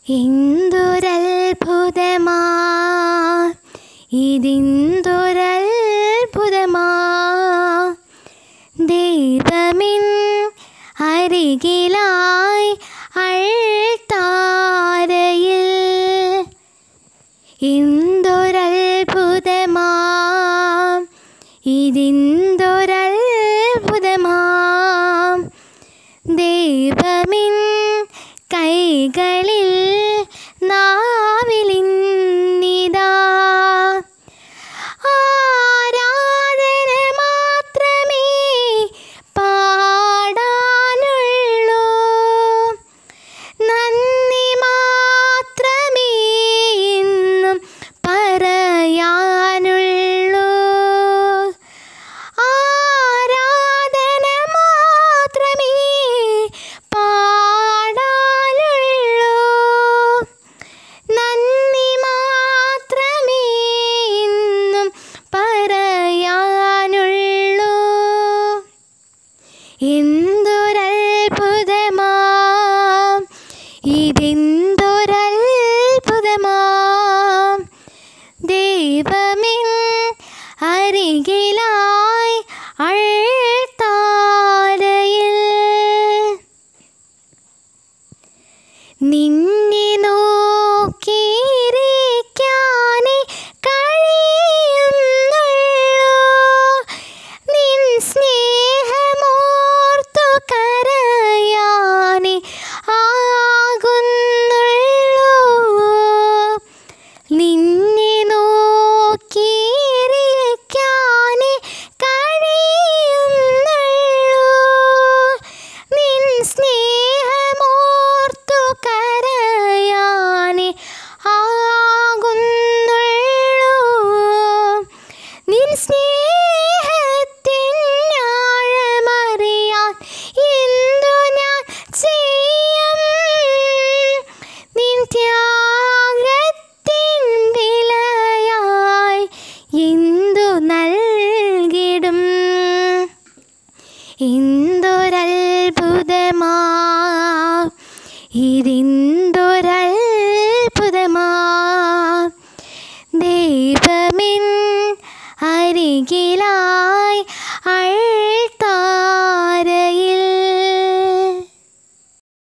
എന്തൊരത്ഭുതമാ ഇതിന്തൊരത്ഭുതമാ ദൈവമിൻ അരികിലായി അൾത്താരയിൽ എന്തൊരത്ഭുതമാ ഇതിന്തൊരത്ഭുതമാ ദൈവമിൻ കൈകളിൽ നാവിലിന്നിതാ ആരാധന മാത്രമേ പാടാനുള്ളൂ നന്ദി മാത്രമേ ഇന്നും പറയാനുള്ളൂ ആരാധന മാത്രമേ പാടാനുള്ളൂ നന്ദി മാത്രമേ ഇന്നും പറയാനുള്ളൂ എന്തൊരത്ഭുതമാ ഇതിന്തൊരത്ഭുതമാ ദൈവമിൻ അരികിലായി അൾത്താരയിൽ നിൻ